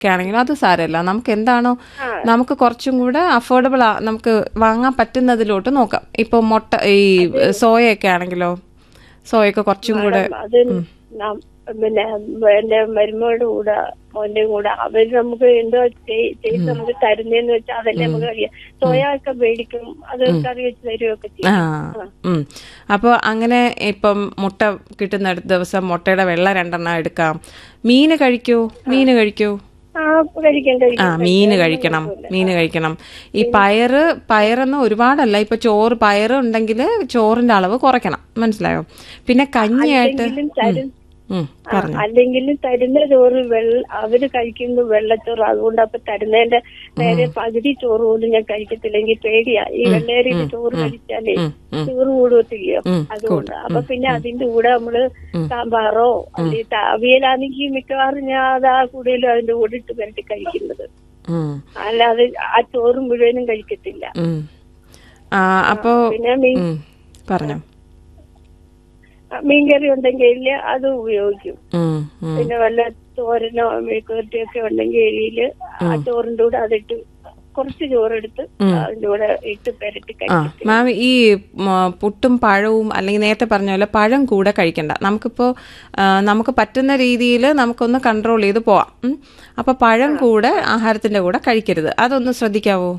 ഒക്കെ ആണെങ്കിലും അത് സാരമില്ല നമുക്ക് എന്താണോ നമുക്ക് കുറച്ചും കൂടെ അഫോർഡബിൾ നമുക്ക് വാങ്ങാൻ പറ്റുന്നതിലോട്ട് നോക്കാം ഇപ്പൊ മുട്ട ഈ സോയൊക്കെ ആണെങ്കിലോ സോയൊക്കെ കുറച്ചും കൂടെ അത് നം- പിന്നെ എന്റെ മരുമകളുടെ കൂടെ മോന്റെ കൂടെ അവര് നമുക്ക് എന്തോ ചെയ്- ചെയ്ത് നമുക്ക് തരുന്നേന്ന് വെച്ചാൽ അതല്ലേ നമുക്ക് അറിയാം സോയ ഒക്കെ മേടിക്കും അത് കറി വെച്ച് തരുമൊക്കെ ആ ചെയ്യും ഉം അപ്പോൾ അങ്ങനെ ഇപ്പം മുട്ട കിട്ടുന്ന ദിവസം മുട്ടയുടെ വെള്ള രണ്ടെണ്ണം എടുക്കാം മീന് കഴിക്കൂ മീന് കഴിക്കൂ ആ കഴിക്കാം ആ കഴിക്കാം മീന് കഴിക്കണം മീന് കഴിക്കണം ഈ പയറ് പയറൊന്നും ഒരുപാടല്ല ഇപ്പൊ ചോറ് പയറ് ഉണ്ടെങ്കിൽ ചോറിന്റെ അളവ് കുറയ്ക്കണം മനസ്സിലായോ പിന്നെ കഞ്ഞിയായിട്ട് അല്ലെങ്കിലും തരും ഉം, ആ, അല്ലെങ്കിലും തരുന്ന ചോറ് വെള്ള അവര് കഴിക്കുന്നത് വെള്ളച്ചോറ് അതുകൊണ്ട് അപ്പൊ തരുന്നതിന്റെ നേരെ പകുതി ചോറ് പോലും ഞാൻ കഴിക്കത്തില്ലെങ്കിൽ പേടിയാ ഈ വെള്ളേരിയുടെ ചോറ് കഴിച്ചാലേ ചോറ് കൂടത്തില്ലയോ ഉം, അതുകൊണ്ട് അപ്പൊ പിന്നെ അതിന്റെ കൂടെ നമ്മള് സാമ്പാറോ അല്ലെങ്കിൽ ത- അവിയലാണെങ്കിൽ മിക്കവാറും ഞാൻ അതാ കൂടുതലും അതിന്റെ കൂടെ ഇട്ട് പുരട്ടി കഴിക്കുന്നത് ഉം, അല്ലാതെ ആ ചോറ് മുഴുവനും കഴിക്കത്തില്ല ഉം. ആ അപ്പോ പിന്നെ മീൻ ഉം, പറഞ്ഞോ മീൻകറി ഉണ്ടെങ്കിൽ അത് ഉപയോഗിക്കും ഉം, ഉം. പിന്നെ വല്ല തോരനോ മെഴുക്കുവരട്ടിയൊക്കെ ഉണ്ടെങ്കിൽ എരിയില് ആ ചോറിന്റെ കൂടെ അതിട്ട് കുറച്ച് ചോറെടുത്ത് അതിന്റെ കൂടെ ഇട്ട് പെരട്ടി ആ കഴിക്കും മാം ഈ മ, പുട്ടും പഴവും അല്ലെങ്കിൽ നേരത്തെ പറഞ്ഞ പോലെ പഴം കൂടെ കഴിക്കണ്ട നമുക്കിപ്പോ ആ, നമുക്ക് പറ്റുന്ന രീതിയിൽ നമുക്കൊന്ന് കൺട്രോൾ ചെയ്ത് പോവാം ഉം. അപ്പൊ പഴം കൂടെ ആഹാരത്തിന്റെ കൂടെ കഴിക്കരുത് അതൊന്ന് ശ്രദ്ധിക്കാവോ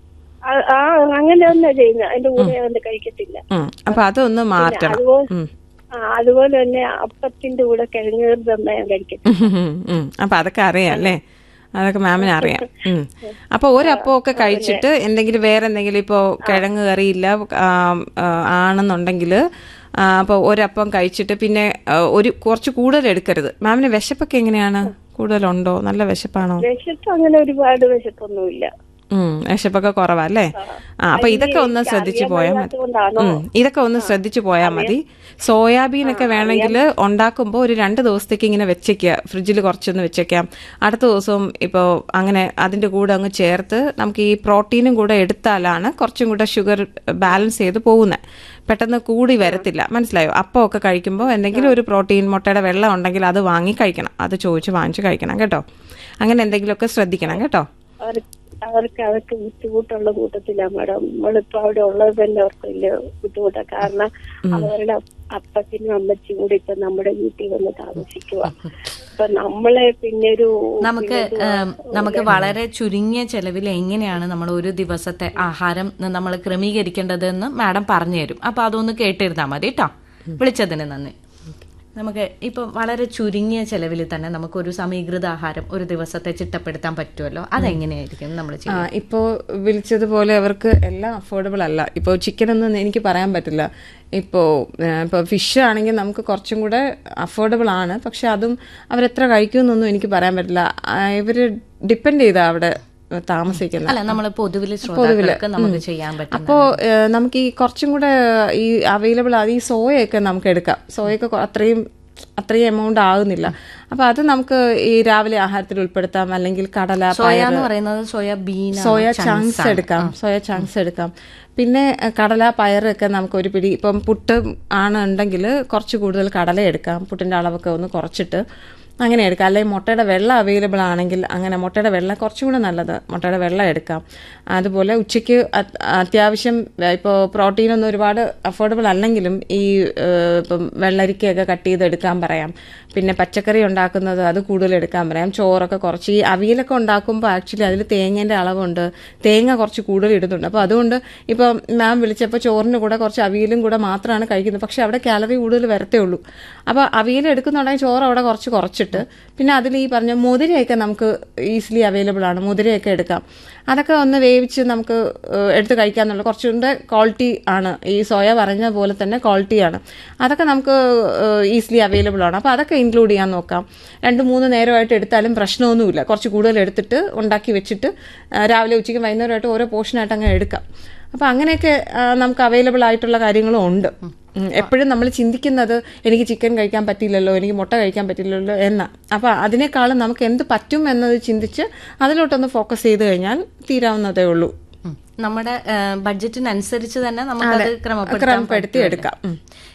ആ- ആ അങ്ങനെ തന്നെ ചെയ്യുന്നത് അതിന്റെ കൂടെ ഞാൻ അത് കഴിക്കത്തില്ല ഉം. അപ്പൊ അതൊന്ന് മാറ്റണം അതുപോലെ ഉം. ആ അതുപോലെ തന്നെ അപ്പത്തിന്റെ കൂടെ കിഴങ്ങ് തന്നെ ഞാൻ കഴിക്കത്തില്ല ഉം, ഉം. അപ്പൊ അതൊക്കെ അറിയാം അല്ലേ അതൊക്കെ മാമിന് അറിയാം ഉം. അപ്പൊ ഒരപ്പമൊക്കെ കഴിച്ചിട്ട് എന്തെങ്കിലും വേറെ എന്തെങ്കിലും ഇപ്പോ കിഴങ്ങ് കറിയില്ല ആ, ആ, ആണെന്നുണ്ടെങ്കിൽ അപ്പോൾ ഒരപ്പം കഴിച്ചിട്ട് പിന്നെ ആ, ഒരു കുറച്ച് കൂടുതൽ എടുക്കരുത് മാമിന് വിശപ്പൊക്കെ എങ്ങനെയാണ് കൂടുതലുണ്ടോ നല്ല വിശപ്പാണോ വിശപ്പ് അങ്ങനെ ഒരുപാട് വിശപ്പൊന്നുമില്ല ഉം വിശപ്പൊക്കെ കുറവാ അല്ലേ ആ അപ്പൊ ഇതൊക്കെ ഒന്ന് ശ്രദ്ധിച്ചു പോയാൽ മതി അതുകൊണ്ടാണോ ഉം, ഇതൊക്കെ ഒന്ന് ശ്രദ്ധിച്ചു പോയാൽ മതി സോയാബീൻ ഒക്കെ വേണമെങ്കിൽ ഉണ്ടാക്കുമ്പോൾ ഒരു രണ്ട് ദിവസത്തേക്ക് ഇങ്ങനെ വെച്ചേക്കുക ഫ്രിഡ്ജിൽ കുറച്ചൊന്ന് വെച്ചേക്കാം അടുത്ത ദിവസവും ഇപ്പോൾ അങ്ങനെ അതിന്റെ കൂടെ അങ്ങ് ചേർത്ത് നമുക്ക് ഈ പ്രോട്ടീനും കൂടെ എടുത്താലാണ് കുറച്ചും കൂടെ ഷുഗർ ബാലൻസ് ചെയ്ത് പോകുന്നത് പെട്ടെന്ന് കൂടി വരത്തില്ല മനസ്സിലായോ അപ്പം ഒക്കെ കഴിക്കുമ്പോൾ എന്തെങ്കിലും ഒരു പ്രോട്ടീൻ മുട്ടയുടെ വെള്ളം ഉണ്ടെങ്കിൽ അത് വാങ്ങി കഴിക്കണം അത് ചോദിച്ച് വാങ്ങിച്ച് കഴിക്കണം കേട്ടോ അങ്ങനെ എന്തെങ്കിലുമൊക്കെ ശ്രദ്ധിക്കണം കേട്ടോ അവർക്ക് അവർക്ക് അതൊക്കെ ബുദ്ധിമുട്ടുള്ള കൂട്ടത്തിലാ മാഡം നമ്മളിപ്പോ അവിടെ ഉള്ളത് തന്നെ അവർക്ക് വലിയ ബുദ്ധിമുട്ടാ കാരണം അവരുടെ അപ്പച്ചനും അമ്മച്ചും കൂടി ഇപ്പൊ നമ്മുടെ വീട്ടിൽ വന്ന് താമസിക്കുക അപ്പൊ നമ്മളെ പിന്നെ ഒരു നമുക്ക് ഏം, നമുക്ക് വളരെ ചുരുങ്ങിയ ചെലവിൽ എങ്ങനെയാണ് നമ്മൾ ഒരു ദിവസത്തെ ആഹാരം നമ്മൾ ക്രമീകരിക്കേണ്ടതെന്ന് മാഡം പറഞ്ഞു തരും അപ്പൊ അതൊന്ന് കേട്ടിരുന്നാൽ മതി കേട്ടോ വിളിച്ചതിന് നന്ദി നമുക്ക് ഇപ്പം വളരെ ചുരുങ്ങിയ ചെലവിൽ തന്നെ നമുക്ക് ഒരു സമീകൃത ആഹാരം ഒരു ദിവസത്തെ ചിട്ടപ്പെടുത്താൻ പറ്റുമല്ലോ അതെങ്ങനെയായിരിക്കും നമ്മൾ ആ ഇപ്പോൾ വിളിച്ചതുപോലെ അവർക്ക് എല്ലാം അഫോർഡബിൾ അല്ല ഇപ്പോൾ ചിക്കൻ ഒന്നും എനിക്ക് പറയാൻ പറ്റില്ല ഇപ്പോൾ ഇപ്പോൾ ഫിഷ് ആണെങ്കിൽ നമുക്ക് കുറച്ചും കൂടെ അഫോർഡബിൾ ആണ് പക്ഷെ അതും അവരെത്ര കഴിക്കുമെന്നൊന്നും എനിക്ക് പറയാൻ പറ്റില്ല ഇവർ ഡിപ്പെൻഡ് ചെയ്താ അവിടെ താമസിക്കുന്നത് അല്ല നമ്മൾ പൊതുവിൽ ശ്രോതാക്കൾക്ക് നമുക്ക് ചെയ്യാൻ പറ്റും അപ്പോൾ നമുക്ക് ഈ കുറച്ചും കൂടെ ഈ അവൈലബിൾ ആണ് ഈ സോയൊക്കെ നമുക്ക് എടുക്കാം സോയൊക്കെ കൊ- അത്രയും അത്രയും എമൗണ്ട് ആകുന്നില്ല അപ്പൊ അത് നമുക്ക് ഈ രാവിലെ ആഹാരത്തിൽ ഉൾപ്പെടുത്താം അല്ലെങ്കിൽ കടല സോയ എന്ന് പറയുന്നത് സോയ ബീൻ സോയ ചങ്ക്സ് എടുക്കാം സോയ ചങ്ക്സ് എടുക്കാം പിന്നെ അഹ്, കടല പയറൊക്കെ നമുക്ക് ഒരു പിടി ഇപ്പം പുട്ട് ആണ് ഉണ്ടെങ്കിൽ കുറച്ച് കൂടുതൽ കടല എടുക്കാം പുട്ടിന്റെ അളവൊക്കെ ഒന്ന് കുറച്ചിട്ട് അങ്ങനെ എടുക്കാം അല്ലെങ്കിൽ മുട്ടയുടെ വെള്ളം അവൈലബിൾ ആണെങ്കിൽ അങ്ങനെ മുട്ടയുടെ വെള്ളം കുറച്ചും കൂടെ നല്ലത് മുട്ടയുടെ വെള്ളം എടുക്കാം അതുപോലെ ഉച്ചയ്ക്ക് അത്- അത്യാവശ്യം ഇപ്പോൾ പ്രോട്ടീനൊന്നും ഒരുപാട് അഫോർഡബിൾ അല്ലെങ്കിലും ഈ ഏഹ്, ഇപ്പം വെള്ളരിക്കയൊക്കെ കട്ട് ചെയ്ത് എടുക്കാൻ പറയാം പിന്നെ പച്ചക്കറി ഉണ്ടാക്കുന്നത് അത് കൂടുതൽ എടുക്കാൻ പറയാം ചോറൊക്കെ കുറച്ച് ഈ അവിയലൊക്കെ ഉണ്ടാക്കുമ്പോൾ ആക്ച്വലി അതിൽ തേങ്ങേൻ്റെ അളവുണ്ട് തേങ്ങ കുറച്ച് കൂടുതൽ ഇടുന്നുണ്ട് അപ്പോൾ അതുകൊണ്ട് ഇപ്പം മാം വിളിച്ചപ്പോൾ ചോറിന് കൂടെ കുറച്ച് അവിയലും കൂടെ മാത്രമാണ് കഴിക്കുന്നത് പക്ഷെ അവിടെ കാലറി കൂടുതൽ വരത്തേ ഉള്ളൂ അപ്പോൾ അവിയൽ എടുക്കുന്നുണ്ടെങ്കിൽ ചോറ് അവിടെ കുറച്ച് കുറച്ചിട്ട് പിന്നെ അതിൽ ഈ പറഞ്ഞ മുതിരയൊക്കെ നമുക്ക് ഈസിലി അവൈലബിൾ ആണ് മുതിരയൊക്കെ എടുക്കാം അതൊക്കെ ഒന്ന് വേവിച്ച് നമുക്ക് ഏഹ്, എടുത്ത് കഴിക്കാന്നുള്ള കുറച്ചുകൂടെ ക്വാളിറ്റി ആണ് ഈ സോയ പറഞ്ഞ പോലെ തന്നെ ക്വാളിറ്റിയാണ് അതൊക്കെ നമുക്ക് ഈസിലി അവൈലബിൾ ആണ് അപ്പോൾ അതൊക്കെ ഇൻക്ലൂഡ് ചെയ്യാൻ നോക്കാം രണ്ട് മൂന്ന് നേരമായിട്ട് എടുത്താലും പ്രശ്നമൊന്നുമില്ല കുറച്ച് കൂടുതൽ എടുത്തിട്ട് ഉണ്ടാക്കി വെച്ചിട്ട് ആ, രാവിലെ ഉച്ചയ്ക്ക് വൈകുന്നേരമായിട്ട് ഓരോ പോർഷനായിട്ട് അങ്ങനെ എടുക്കാം അപ്പോൾ അങ്ങനെയൊക്കെ ആ, നമുക്ക് അവൈലബിൾ ആയിട്ടുള്ള കാര്യങ്ങളും ഉണ്ട് ഉം, എപ്പോഴും നമ്മൾ ചിന്തിക്കുന്നത് എനിക്ക് ചിക്കൻ കഴിക്കാൻ പറ്റില്ലല്ലോ എനിക്ക് മുട്ട കഴിക്കാൻ പറ്റില്ലല്ലോ എന്ന അപ്പോൾ അതിനേക്കാളും നമുക്ക് എന്ത് പറ്റും എന്നത് ചിന്തിച്ച് അതിലോട്ടൊന്ന് ഫോക്കസ് ചെയ്ത് കഴിഞ്ഞാൽ തീരാവുന്നതേ ഉള്ളൂ ഉം. നമ്മുടെ ബഡ്ജറ്റിനനുസരിച്ച് തന്നെ നമുക്കത് ക്രമപ്പെടുത്താൻ ക്രമപ്പെടുത്തി പറ്റുമല്ലോ. എടുക്കാം ഉം.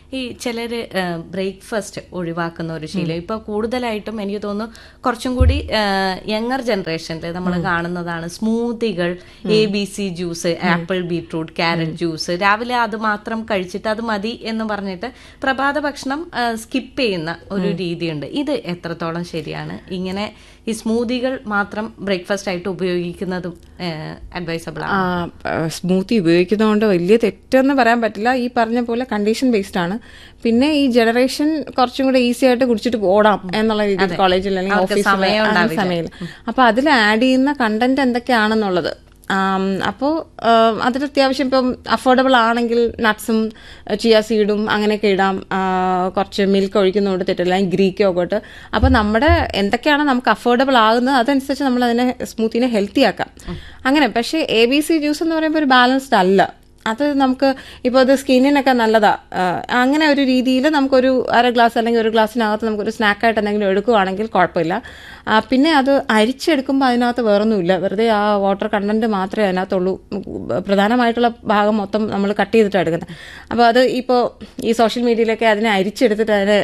ഈ ചിലര് ബ്രേക്ക്ഫാസ്റ്റ് ഒഴിവാക്കുന്ന ഒരു ശീലം ഇപ്പൊ കൂടുതലായിട്ടും എനിക്ക് തോന്നുന്നു കുറച്ചും കൂടി യങ്ങർ ജനറേഷനിൽ നമ്മൾ കാണുന്നതാണ് സ്മൂത്തികൾ A B C juice apple beetroot carrot juice രാവിലെ അത് മാത്രം കഴിച്ചിട്ട് അത് മതി എന്ന് പറഞ്ഞിട്ട് പ്രഭാത ഭക്ഷണം സ്കിപ്പ് ചെയ്യുന്ന ഒരു രീതിയുണ്ട് ഇത് എത്രത്തോളം ശരിയാണ് ഇങ്ങനെ ഈ സ്മൂതികൾ മാത്രം ബ്രേക്ക്ഫാസ്റ്റ് ആയിട്ട് ഉപയോഗിക്കുന്നതും അഡ്വൈസബിൾ ആണ് സ്മൂത്തി ഉപയോഗിക്കുന്നതുകൊണ്ട് വലിയ തെറ്റെന്ന് പറയാൻ പറ്റില്ല ഈ പറഞ്ഞ പോലെ കണ്ടീഷൻ ബേസ്ഡ് ആണ് പിന്നെ ഈ ജനറേഷൻ കുറച്ചും കൂടെ ഈസി ആയിട്ട് കുടിച്ചിട്ട് ഓടാം എന്നുള്ള രീതിയിൽ കോളേജിൽ അല്ലെങ്കിൽ അവർക്ക് ഓഫീസിൽ സമയം ഉണ്ടാവില്ല. സമയമില്ല അപ്പൊ അതിൽ ആഡ് ചെയ്യുന്ന കണ്ടന്റ് എന്തൊക്കെയാണെന്നുള്ളത് അപ്പോൾ അതിൽ അത്യാവശ്യം ഇപ്പം അഫോർഡബിൾ ആണെങ്കിൽ നട്ട്സും ചിയ സീഡും അങ്ങനെയൊക്കെ ഇടാം ആ, കുറച്ച് മിൽക്ക് ഒഴിക്കുന്നതുകൊണ്ട് തെറ്റില്ല ഗ്രീക്ക് യോഗോട്ട് അപ്പോൾ നമ്മുടെ എന്തൊക്കെയാണ് നമുക്ക് അഫോർഡബിൾ ആകുന്നത് അതനുസരിച്ച് നമ്മൾ അതിനെ സ്മൂത്തിനെ ഹെൽത്തി ആക്കാം അങ്ങനെ പക്ഷേ എ ബി സി ജ്യൂസ് എന്ന് പറയുമ്പോൾ ഒരു ബാലൻസ്ഡ് അല്ല അത് നമുക്ക് ഇപ്പോൾ അത് സ്കിന്നിനൊക്കെ നല്ലതാ ആ, അങ്ങനെ ഒരു രീതിയിൽ നമുക്കൊരു അര ഗ്ലാസ് അല്ലെങ്കിൽ ഒരു ഗ്ലാസ്സിനകത്ത് നമുക്കൊരു സ്നാക്കായിട്ട് എന്തെങ്കിലും എടുക്കുകയാണെങ്കിൽ കുഴപ്പമില്ല ആ, പിന്നെ അത് അരിച്ചെടുക്കുമ്പോൾ അതിനകത്ത് വേറൊന്നുമില്ല വെറുതെ ആ വാട്ടർ കണ്ടന്റ് മാത്രമേ അതിനകത്തുള്ളൂ ഉം, പ്രധാനമായിട്ടുള്ള ഭാഗം മൊത്തം നമ്മൾ കട്ട് ചെയ്തിട്ടാണ് എടുക്കുന്നത് അപ്പോൾ അത് ഇപ്പോൾ ഈ സോഷ്യൽ മീഡിയയിലൊക്കെ അതിനെ അരിച്ചെടുത്തിട്ട് അതിനെ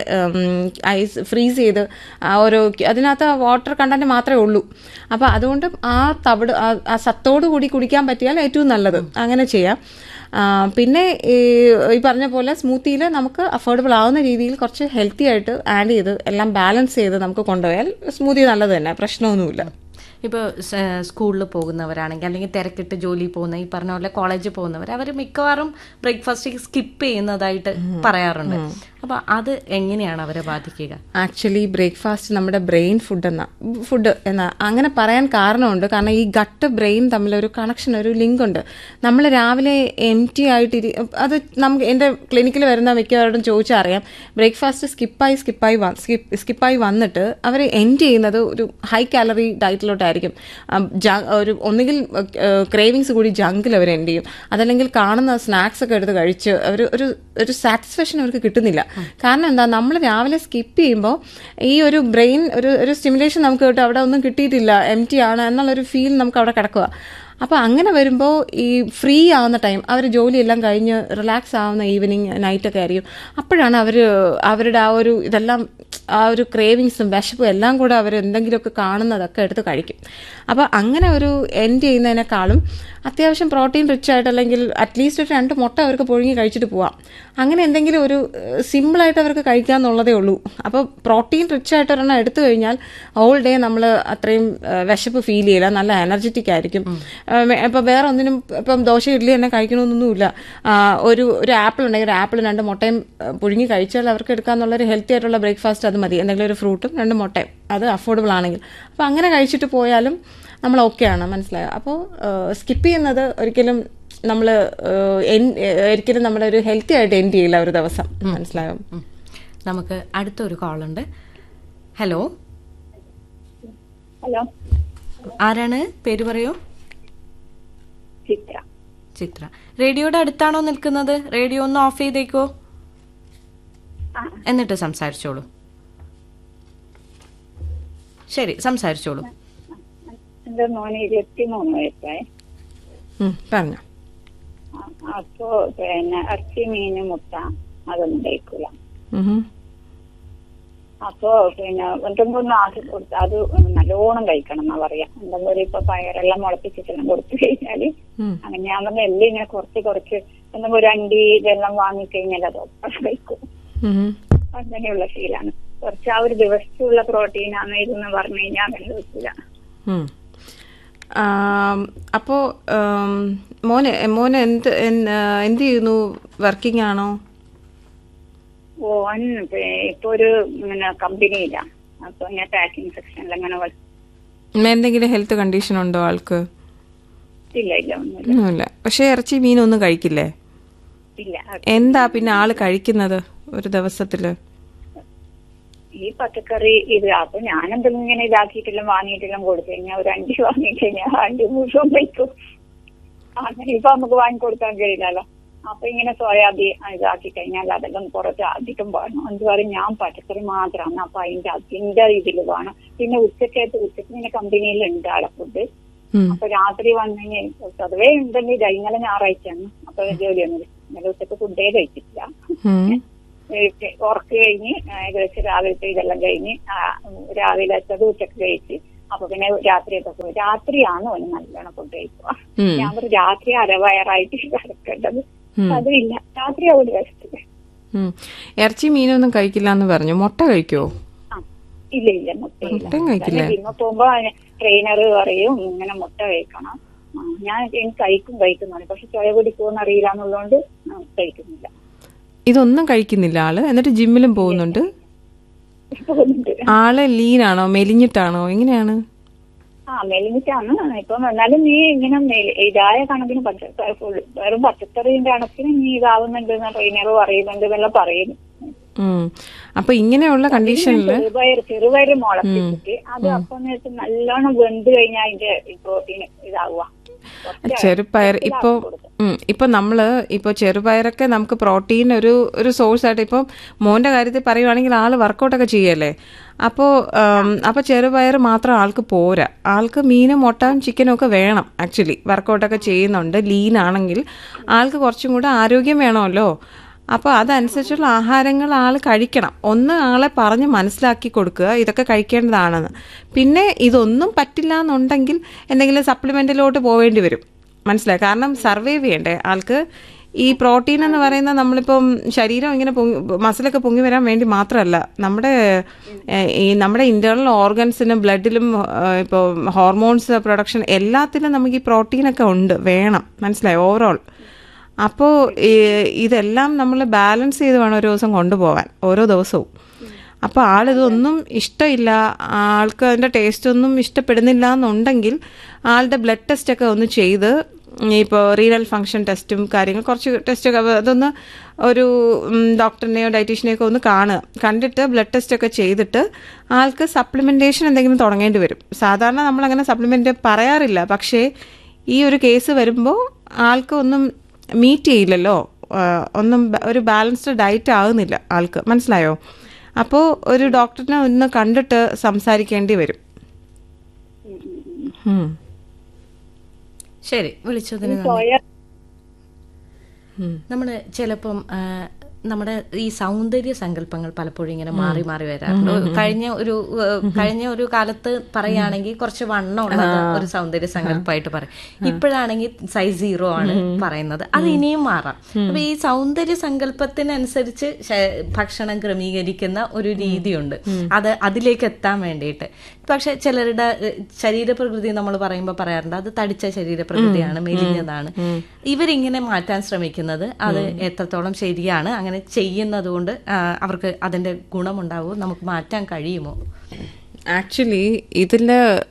ഐസ് ഫ്രീസ് ചെയ്ത് ആ ഓരോ അതിനകത്ത് ആ വാട്ടർ കണ്ടന്റ് മാത്രമേ ഉള്ളൂ അപ്പോൾ അതുകൊണ്ട് ആ തവിട് ആ- ആ സത്തോടു കൂടി കുടിക്കാൻ പറ്റിയാൽ ഏറ്റവും നല്ലത് അങ്ങനെ ചെയ്യാം ആ, പിന്നെ ഈ ഈ പറഞ്ഞ പോലെ സ്മൂത്തിയിൽ നമുക്ക് അഫോർഡബിൾ ആവുന്ന രീതിയിൽ കുറച്ച് ഹെൽത്തി ആയിട്ട് ആഡ് ചെയ്ത് എല്ലാം ബാലൻസ് ചെയ്ത് നമുക്ക് കൊണ്ടുപോയാൽ സ്മൂത്തി നല്ലത് തന്നെ പ്രശ്നമൊന്നുമില്ല ഇപ്പോൾ സ്കൂളിൽ പോകുന്നവരാണെങ്കിൽ അല്ലെങ്കിൽ തിരക്കിട്ട് ജോലി പോകുന്ന ഈ പറഞ്ഞ പോലെ കോളേജിൽ പോകുന്നവർ അവർ മിക്കവാറും ബ്രേക്ക്ഫാസ്റ്റ് സ്കിപ്പ് ചെയ്യുന്നതായിട്ട് പറയാറുണ്ട് അപ്പൊ അത് എങ്ങനെയാണ് അവരെ ബാധിക്കുക ആക്ച്വലി ബ്രേക്ക്ഫാസ്റ്റ് നമ്മുടെ ബ്രെയിൻ ഫുഡ് എന്ന ഫുഡ് എന്ന അങ്ങനെ പറയാൻ കാരണമുണ്ട് കാരണം ഈ ഗട്ട് ബ്രെയിൻ തമ്മിലൊരു കണക്ഷൻ ഒരു ലിങ്ക് ഉണ്ട് നമ്മൾ രാവിലെ എം ടി ആയിട്ട് ഇരി- അത് നമുക്ക് എൻ്റെ ക്ലിനിക്കിൽ വരുന്ന മിക്കവരോടും ചോദിച്ചാൽ അറിയാം ബ്രേക്ക്ഫാസ്റ്റ് സ്കിപ്പായി സ്കിപ്പായി സ്കിപ്പ് സ്കിപ്പായി വന്നിട്ട് അവർ എൻഡ് ചെയ്യുന്നത് ഒരു ഹൈ കാലറി ഡയറ്റിലോട്ടായിരിക്കും ഉം, ജ- ഒരു ഒന്നുകിൽ ക്രേവിങ്സ് കൂടി ജങ്കിൽ അവർ എൻഡ് ചെയ്യും അതല്ലെങ്കിൽ കാണുന്ന സ്നാക്സ് ഒക്കെ എടുത്ത് കഴിച്ച് അവർ ഒരു ഒരു സാറ്റിസ്ഫാക്ഷൻ അവർക്ക് കിട്ടുന്നില്ല കാരണം എന്താ നമ്മൾ രാവിലെ സ്കിപ്പ് ചെയ്യുമ്പോൾ ഈ ഒരു ബ്രെയിൻ ഒരു ഒരു സ്റ്റിമുലേഷൻ നമുക്ക് കിട്ടും അവിടെ ഒന്നും കിട്ടിയിട്ടില്ല എം ടി ആണ് എന്നുള്ളൊരു ഫീൽ നമുക്ക് അവിടെ കിടക്കുക അപ്പോൾ അങ്ങനെ വരുമ്പോൾ ഈ ഫ്രീ ആവുന്ന ടൈം അവർ ജോലിയെല്ലാം കഴിഞ്ഞ് റിലാക്സ് ആവുന്ന ഈവനിങ് നൈറ്റൊക്കെ ആയിരിക്കും അപ്പോഴാണ് അവർ അവരുടെ ആ ഒരു ഇതെല്ലാം ആ ഒരു ക്രേവിങ്സും വിശപ്പും എല്ലാം കൂടെ അവർ എന്തെങ്കിലുമൊക്കെ കാണുന്നതൊക്കെ എടുത്ത് കഴിക്കും അപ്പോൾ അങ്ങനെ ഒരു എൻഡ് ചെയ്യുന്നതിനേക്കാളും അത്യാവശ്യം പ്രോട്ടീൻ റിച്ച് ആയിട്ട് അല്ലെങ്കിൽ അറ്റ്ലീസ്റ്റ് ഒരു രണ്ട് മുട്ട അവർക്ക് പുഴുങ്ങി കഴിച്ചിട്ട് പോവാം അങ്ങനെ എന്തെങ്കിലും ഒരു സിമ്പിളായിട്ട് അവർക്ക് കഴിക്കാന്നുള്ളതേ ഉള്ളൂ അപ്പോൾ പ്രോട്ടീൻ റിച്ച് ആയിട്ട് ഒരെണ്ണം എടുത്തു കഴിഞ്ഞാൽ ഓൾ ഡേ നമ്മൾ അത്രയും ആ, വിശപ്പ് ഫീൽ ചെയ്യില്ല നല്ല എനർജറ്റിക് ആയിരിക്കും ഇപ്പോൾ വേറെ ഒന്നിനും ഇപ്പം ദോശ ഇഡ്ഡലി തന്നെ കഴിക്കണമെന്നൊന്നുമില്ല ആ, ഒരു ഒരു ആപ്പിൾ ഉണ്ടെങ്കിൽ ഒരു ആപ്പിൾ രണ്ട് മുട്ടയും ആ, പുഴുങ്ങി കഴിച്ചാൽ അവർക്ക് എടുക്കാന്നുള്ളൊരു ഹെൽത്തി ആയിട്ടുള്ള ബ്രേക്ക്ഫാസ്റ്റ് അത് മതി എന്തെങ്കിലും ഒരു ഫ്രൂട്ടും രണ്ട് മുട്ടയും അത് അഫോർഡബിൾ ആണെങ്കിൽ അപ്പോൾ അങ്ങനെ കഴിച്ചിട്ട് പോയാലും നമ്മൾ ഓക്കെയാണ് മനസ്സിലായോ അപ്പോൾ സ്കിപ്പ് ചെയ്യുന്നത് ഒരിക്കലും നമ്മൾ ഒരിക്കലും നമ്മുടെ ഒരു ഹെൽത്തി ആയിട്ട് എൻഡ് ചെയ്യില്ല ഒരു ദിവസം മനസ്സിലായോ ഉം. നമുക്ക് അടുത്തൊരു കോളുണ്ട് ഹലോ ഹലോ ആരാണ് പേര് പറയൂ ചിത്ര ചിത്ര റേഡിയോയുടെ അടുത്താണോ നിൽക്കുന്നത് റേഡിയോ ഒന്ന് ഓഫ് ചെയ്തേക്കോ ആ. എന്നിട്ട് സംസാരിച്ചോളൂ ശരി സംസാരിച്ചോളൂ എന്റെ മോന് ഇരുപത്തി മൂന്ന് വയസ്സായി ഉം, പറഞ്ഞോ ആ, അപ്പോ പിന്നെ ഇറച്ചി മീന് മുട്ട അതൊന്നും കഴിക്കൂല ഉം. അപ്പോ പിന്നെ എന്തെങ്കിലും ഒന്ന് ആക്കി കൊടുത്ത് അത് നല്ലോണം കഴിക്കണം എന്നാ പറയാ എന്തെങ്കിലും ഇപ്പൊ പയറെല്ലാം മുളപ്പിച്ചിട്ടെല്ലാം കൊടുത്തു കഴിഞ്ഞാല് ഉം. അങ്ങനെ ഞാൻ പറഞ്ഞ എല്ലാം ഇങ്ങനെ കുറച്ച് കുറച്ച് എന്തെങ്കിലും ഒരു അണ്ടി ഇതെല്ലാം വാങ്ങിക്കഴിഞ്ഞാൽ അത് ഒപ്പം കഴിക്കും ഉം. അങ്ങനെയുള്ള ശീലാണ് കുറച്ച് ആ ഒരു ദിവസത്തുള്ള പ്രോട്ടീൻ ആണ് ഇതെന്ന് പറഞ്ഞു കഴിഞ്ഞാൽ അങ്ങനെ കഴിക്കില്ല ഉം. ആം, അപ്പോ ആം, മോന് മോന് എന്ത് എൻ- ആ, എന്ത് ചെയ്യുന്നു വർക്കിംഗ് ആണോ ഓൻ പി- ഇപ്പൊ ഒരു ഇങ്ങനെ കമ്പനിയില്ല അപ്പൊ ഇങ്ങനെ പാക്കിംഗ് സെക്ഷനിൽ അങ്ങനെ വ- ഉം, എന്തെങ്കിലും ഹെൽത്ത് കണ്ടീഷൻ ഉണ്ടോ ആൾക്ക് ഇല്ല ഇല്ല ഒന്നുമില്ല ഒന്നുമില്ല പക്ഷെ ഇറച്ചി മീനൊന്നും കഴിക്കില്ലേ ഇല്ല എന്താ പിന്നെ ആള് കഴിക്കുന്നത് ഒരു ദിവസത്തില് ഈ പച്ചക്കറി ഇത് അപ്പൊ ഞാൻ എന്തെങ്കിലും ഇങ്ങനെ ഇതാക്കിയിട്ടെല്ലാം വാങ്ങിയിട്ടെല്ലാം കൊടുത്തു കഴിഞ്ഞാൽ ഒരു അണ്ടി വാങ്ങി കഴിഞ്ഞാൽ അണ്ടി മുഴുവൻ കഴിക്കും അങ്ങനെ ഇപ്പൊ നമുക്ക് വാങ്ങിക്കൊടുക്കാൻ കഴിയില്ലല്ലോ അപ്പൊ ഇങ്ങനെ സോയാബീൻ ഇതാക്കി കഴിഞ്ഞാൽ അതെല്ലാം കുറച്ച് അധികം വേണം എന്ത് പറയും ഞാൻ പച്ചക്കറി മാത്രമാണ് അപ്പൊ അതിന്റെ അതിന്റെ ഇതിൽ വേണം പിന്നെ ഉച്ചക്കകത്ത് ഉച്ചക്ക് ഇങ്ങനെ കമ്പനിയിൽ ഉണ്ട് ആളെ ഫുഡ് ഉം. അപ്പൊ രാത്രി വന്നു കഴിഞ്ഞാൽ പൊതുവേ ഉണ്ടെങ്കിൽ ഇതാ ഇന്നലെ ഞായറാഴ്ചയാണ് അപ്പൊ ജോലിയൊന്നും ഇന്നലെ ഉച്ചക്ക് ഫുഡേ കഴിച്ചിട്ടില്ല ഉം. ഉറക്ക് കഴിഞ്ഞ് ഏകദേശം രാവിലത്തെ ഇതെല്ലാം കഴിഞ്ഞ് ആ, ഉം, രാവിലത്തത് ഉച്ചക്ക് കഴിച്ച് അപ്പൊ പിന്നെ രാത്രിയൊക്കെ പോയി രാത്രിയാണ് അവന് നല്ലോണം ഫുഡ് കഴിക്കുക ഉം. ഞാൻ പറഞ്ഞു രാത്രി അരവയറായിട്ട് കിടക്കേണ്ടത് അതുമില്ല രാത്രി അവിടെ വിശത്ത് ഉം. ഇറച്ചി മീനൊന്നും കഴിക്കില്ല എന്ന് പറഞ്ഞു മുട്ട കഴിക്കുവോ ആ ഇല്ല ഇല്ല മുട്ടയില്ല മുട്ടയും കഴിക്കില്ലേ? പിന്നെ പോകുമ്പോ ട്രെയിനർ പറയും ഇങ്ങനെ മുട്ട കഴിക്കണം ആ, ഞാൻ എനിക്ക് കഴിക്കും കഴിക്കുന്നുണ്ട് പക്ഷെ ചുയ പിടിക്കുമെന്ന് അറിയില്ല എന്നുള്ളതുകൊണ്ട് ആ, കഴിക്കുന്നില്ല ഇതൊന്നും കഴിക്കുന്നില്ല ആള് എന്നിട്ട് ജിമ്മിലും പോകുന്നുണ്ട് പോകുന്നുണ്ട് ആള് ലീനാണോ മെലിഞ്ഞിട്ടാണോ എങ്ങനെയാണ് ആ മെലിഞ്ഞിട്ടാണ് ഇപ്പം എന്നാലും നീ ഇങ്ങനെ മെലി- ഇതായ കണക്കിന് പച്ചക്കറി ഫുൾ- വെറും പച്ചക്കറിന്റെ കണക്കിന് നീ ഇതാവുന്നുണ്ട് ട്രെയിനർ പറയുന്നുണ്ട് എന്നെല്ലാം പറയുന്നു ഉം. അപ്പൊ ഇങ്ങനെയുള്ള കണ്ടീഷനില് ചെറുപയർ ചെറുപയർ മുളപ്പിച്ചിട്ട് അത് അപ്പം വെച്ച് നല്ലോണം വെന്ത് കഴിഞ്ഞാൽ അതിന്റെ പ്രോട്ടീൻ ഇതാവുക കുറച്ച് ചെറുപയർ ഇപ്പൊ ഉം, ഇപ്പൊ നമ്മള് ഇപ്പൊ ചെറുപയറൊക്കെ നമുക്ക് പ്രോട്ടീൻ ഒരു ഒരു സോഴ്സ് ആയിട്ട് ഇപ്പം മോന്റെ കാര്യത്തിൽ പറയുവാണെങ്കിൽ ആള് വർക്കൗട്ടൊക്കെ ചെയ്യല്ലേ അപ്പോ ഉം, അപ്പൊ ചെറുപയർ മാത്രം ആൾക്ക് പോരാ ആൾക്ക് മീനും മുട്ടയും ചിക്കനും ഒക്കെ വേണം ആക്ച്വലി വർക്കൗട്ടൊക്കെ ചെയ്യുന്നുണ്ട് ലീൻ ആണെങ്കിൽ ആൾക്ക് കുറച്ചും കൂടെ ആരോഗ്യം വേണമല്ലോ അപ്പോൾ അതനുസരിച്ചുള്ള ആഹാരങ്ങൾ ആൾ കഴിക്കണം ഒന്ന് ആളെ പറഞ്ഞ് മനസ്സിലാക്കി കൊടുക്കുക ഇതൊക്കെ കഴിക്കേണ്ടതാണെന്ന് പിന്നെ ഇതൊന്നും പറ്റില്ല എന്നുണ്ടെങ്കിൽ എന്തെങ്കിലും സപ്ലിമെന്റിലോട്ട് പോവേണ്ടി വരും മനസ്സിലായി കാരണം സർവൈവ് ചെയ്യണ്ടേ ആൾക്ക് ഈ പ്രോട്ടീൻ എന്ന് പറയുന്നത് നമ്മളിപ്പം ശരീരം ഇങ്ങനെ പൊങ്ങി മസിലൊക്കെ പൊങ്ങി വരാൻ വേണ്ടി മാത്രമല്ല നമ്മുടെ ഏഹ്, ഈ നമ്മുടെ ഇന്റേണൽ ഓർഗൻസിനും ബ്ലഡിലും ഇപ്പോൾ ഹോർമോൺസ് പ്രൊഡക്ഷൻ എല്ലാത്തിലും നമുക്ക് ഈ പ്രോട്ടീനൊക്കെ ഉണ്ട് വേണം മനസ്സിലായി ഓവറോൾ അപ്പോൾ ഇതെല്ലാം നമ്മൾ ബാലൻസ് ചെയ്ത് വേണം ഒരു ദിവസം കൊണ്ടുപോകാൻ ഓരോ ദിവസവും അപ്പോൾ ആളിതൊന്നും ഇഷ്ടമില്ല ആൾക്ക് അതിൻ്റെ ടേസ്റ്റ് ഒന്നും ഇഷ്ടപ്പെടുന്നില്ല എന്നുണ്ടെങ്കിൽ ആളുടെ ബ്ലഡ് ടെസ്റ്റ് ഒക്കെ ഒന്ന് ചെയ്ത് ഇപ്പോൾ റീനൽ ഫങ്ഷൻ ടെസ്റ്റും കാര്യങ്ങൾ കുറച്ച് ടെസ്റ്റൊക്കെ അതൊന്ന് ഒരു ഉം, ഡോക്ടറിനെയോ ഡയറ്റീഷ്യനെയോ ഒക്കെ ഒന്ന് കാണുക കണ്ടിട്ട് ബ്ലഡ് ടെസ്റ്റ് ഒക്കെ ചെയ്തിട്ട് ആൾക്ക് സപ്ലിമെൻറ്റേഷൻ എന്തെങ്കിലും തുടങ്ങേണ്ടി വരും സാധാരണ നമ്മളങ്ങനെ സപ്ലിമെൻറ്റ് പറയാറില്ല പക്ഷേ ഈ ഒരു കേസ് വരുമ്പോൾ ആൾക്ക് ഒന്നും മീറ്റ് ചെയ്യില്ലല്ലോ ആ, ഒന്നും ബ- ഒരു ബാലൻസ്ഡ് ഡയറ്റ് ആകുന്നില്ല ആൾക്ക് മനസ്സിലായോ അപ്പോൾ ഒരു ഡോക്ടറിനെ ഒന്ന് കണ്ടിട്ട് സംസാരിക്കേണ്ടി വരും ഉം. ശരി വിളിച്ചതിന് നന്ദി സോയ നമ്മള് ചിലപ്പം ആ, നമ്മുടെ ഈ സൗന്ദര്യ സങ്കല്പങ്ങൾ പലപ്പോഴും ഇങ്ങനെ മാറി മാറി വരാറുണ്ട് കഴിഞ്ഞ ഒരു ആ, കഴിഞ്ഞ ഒരു കാലത്ത് പറയുകയാണെങ്കിൽ കുറച്ച് വണ്ണം ഉള്ളത് ഒരു സൗന്ദര്യ സങ്കല്പമായിട്ട് പറയും ഇപ്പോഴാണെങ്കിൽ സൈസ് സീറോ ആണ് പറയുന്നത് അത് ഇനിയും മാറാം അപ്പൊ ഈ സൗന്ദര്യ സങ്കല്പത്തിനനുസരിച്ച് ശ- ഭക്ഷണം ക്രമീകരിക്കുന്ന ഒരു രീതിയുണ്ട് അത് അതിലേക്ക് എത്താൻ വേണ്ടിയിട്ട് പക്ഷെ ചിലരുടെ ഏഹ്, ശരീരപ്രകൃതി നമ്മൾ പറയുമ്പോൾ പറയാറുണ്ട് അത് തടിച്ച ശരീരപ്രകൃതിയാണ് മെലിഞ്ഞതാണ് ഇവരിങ്ങനെ മാറ്റാൻ ശ്രമിക്കുന്നത് അത് എത്രത്തോളം ശരിയാണ് അങ്ങനെ ചെയ്യുന്നത് കൊണ്ട് ആ, അവർക്ക് അതിന്റെ ഗുണമുണ്ടാവുമോ നമുക്ക് മാറ്റാൻ കഴിയുമോ ആക്ച്വലി ഇതിൽ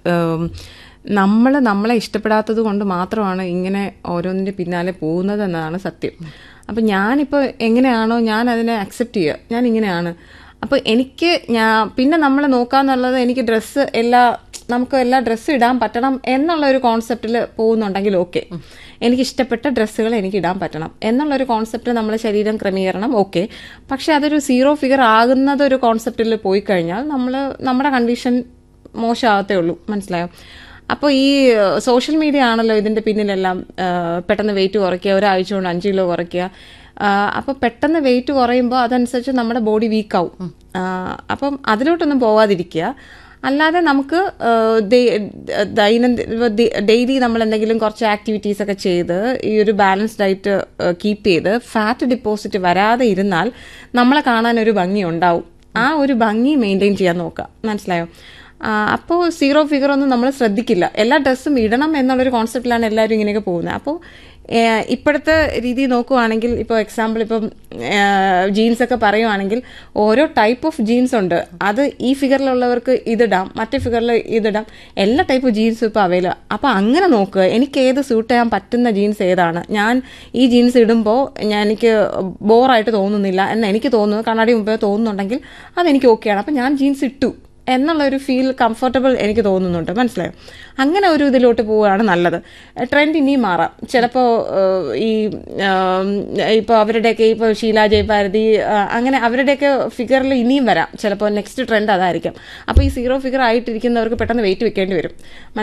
നമ്മൾ നമ്മളെ ഇഷ്ടപ്പെടാത്തത് കൊണ്ട് മാത്രമാണ് ഇങ്ങനെ ഓരോന്നിൻ്റെ പിന്നാലെ പോകുന്നത് എന്നതാണ് സത്യം അപ്പം ഞാനിപ്പോൾ എങ്ങനെയാണോ ഞാൻ അതിനെ അക്സെപ്റ്റ് ചെയ്യുക ഞാൻ ഇങ്ങനെയാണ് അപ്പോൾ എനിക്ക് ഞാൻ പിന്നെ നമ്മൾ നോക്കാന്നുള്ളത് എനിക്ക് ഡ്രസ്സ് എല്ലാ നമുക്ക് എല്ലാ ഡ്രസ്സ് ഇടാൻ പറ്റണം എന്നുള്ള ഒരു കോൺസെപ്റ്റിൽ പോകുന്നുണ്ടെങ്കിൽ ഓക്കെ എനിക്ക് ഇഷ്ടപ്പെട്ട ഡ്രസ്സുകൾ എനിക്ക് ഇടാൻ പറ്റണം എന്നുള്ളൊരു കോൺസെപ്റ്റ് നമ്മളെ ശരീരം ക്രമീകരണം ഓക്കെ പക്ഷെ അതൊരു സീറോ ഫിഗർ ആകുന്നത് ഒരു കോൺസെപ്റ്റിൽ പോയി കഴിഞ്ഞാൽ നമ്മൾ നമ്മുടെ കണ്ടീഷൻ മോശമാകത്തേ ഉള്ളൂ മനസ്സിലായോ അപ്പോൾ ഈ സോഷ്യൽ മീഡിയ ആണല്ലോ ഇതിൻ്റെ പിന്നിലെല്ലാം ആ, പെട്ടെന്ന് വെയിറ്റ് കുറയ്ക്കുക ഒരാഴ്ച കൊണ്ട് അഞ്ച് കിലോ കുറയ്ക്കുക അപ്പോൾ പെട്ടെന്ന് വെയിറ്റ് കുറയുമ്പോൾ അതനുസരിച്ച് നമ്മുടെ ബോഡി വീക്കാവും അപ്പം അതിലോട്ടൊന്നും പോവാതിരിക്കുക അല്ലാതെ നമുക്ക് ആ, ദൈ- ദൈനംദിന ഡെയിലി നമ്മൾ എന്തെങ്കിലും കുറച്ച് ആക്ടിവിറ്റീസ് ഒക്കെ ചെയ്ത് ഈ ഒരു ബാലൻസ് ഡയറ്റ് കീപ്പ് ചെയ്ത് ഫാറ്റ് ഡിപ്പോസിറ്റ് വരാതെ ഇരുന്നാൽ നമ്മളെ കാണാൻ ഒരു ഭംഗി ഉണ്ടാവും ആ ഒരു ഭംഗി മെയിൻറ്റെയിൻ ചെയ്യാൻ നോക്കുക മനസ്സിലായോ അപ്പോൾ സീറോ ഫിഗർ ഒന്നും നമ്മൾ ശ്രദ്ധിക്കില്ല എല്ലാ ഡ്രസ്സും ഇടണം എന്നുള്ളൊരു കോൺസെപ്റ്റിലാണ് എല്ലാവരും ഇങ്ങനെയൊക്കെ പോകുന്നത് അപ്പോൾ ഇപ്പോഴത്തെ രീതി നോക്കുവാണെങ്കിൽ ഇപ്പോൾ എക്സാമ്പിൾ ഇപ്പം ജീൻസ് ഒക്കെ പറയുവാണെങ്കിൽ ഓരോ ടൈപ്പ് ഓഫ് ജീൻസ് ഉണ്ട് അത് ഈ ഫിഗറിലുള്ളവർക്ക് ഇതിടാം മറ്റേ ഫിഗറിൽ ഇതിടാം എല്ലാ ടൈപ്പ് ജീൻസും ഇപ്പോൾ അവൈലബിൾ അപ്പോൾ അങ്ങനെ നോക്കുക എനിക്ക് ഏത് സ്യൂട്ട് ചെയ്യാൻ പറ്റുന്ന ജീൻസ് ഏതാണ് ഞാൻ ഈ ജീൻസ് ഇടുമ്പോൾ ഞാൻ എനിക്ക് ബോറായിട്ട് തോന്നുന്നില്ല എന്ന് എനിക്ക് തോന്നുന്നു കണ്ണാടി മുമ്പേ തോന്നുന്നുണ്ടെങ്കിൽ അതെനിക്ക് ഓക്കെയാണ് അപ്പം ഞാൻ ജീൻസ് ഇട്ടു എന്നുള്ള ഒരു ഫീൽ കംഫർട്ടബിൾ എനിക്ക് തോന്നുന്നുണ്ട് മനസ്സിലായോ അങ്ങനെ ഒരു ഇതിലോട്ട് പോവുകയാണ് നല്ലത് ട്രെൻഡ് ഇനിയും മാറാം ചിലപ്പോൾ ഈ ഇപ്പോൾ അവരുടെയൊക്കെ ഇപ്പോൾ ഷീല ജയഭാരതി ആ, അങ്ങനെ അവരുടെയൊക്കെ ഫിഗറിൽ ഇനിയും വരാം ചിലപ്പോൾ നെക്സ്റ്റ് ട്രെൻഡ് അതായിരിക്കും അപ്പോൾ ഈ സീറോ ഫിഗർ ആയിട്ടിരിക്കുന്നവർക്ക് പെട്ടെന്ന് വെയിറ്റ് വെക്കേണ്ടി വരും മനസ്സിലായോ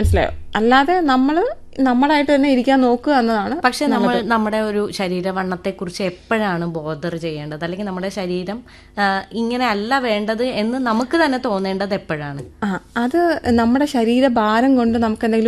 അല്ലാതെ നമ്മൾ നമ്മളായിട്ട് തന്നെ ഇരിക്കാൻ നോക്കുക എന്നതാണ് പക്ഷെ നമ്മൾ നമ്മുടെ ഒരു ശരീരവണ്ണത്തെ കുറിച്ച് എപ്പോഴാണ് ബോധർ ചെയ്യേണ്ടത് അല്ലെങ്കിൽ നമ്മുടെ ശരീരം ആ, ഇങ്ങനെ അല്ല വേണ്ടത് എന്ന് നമുക്ക് തന്നെ തോന്നേണ്ടത് എപ്പോഴാണ് ആ അത് നമ്മുടെ ശരീരഭാരം കൊണ്ട് നമുക്ക് എന്തെങ്കിലും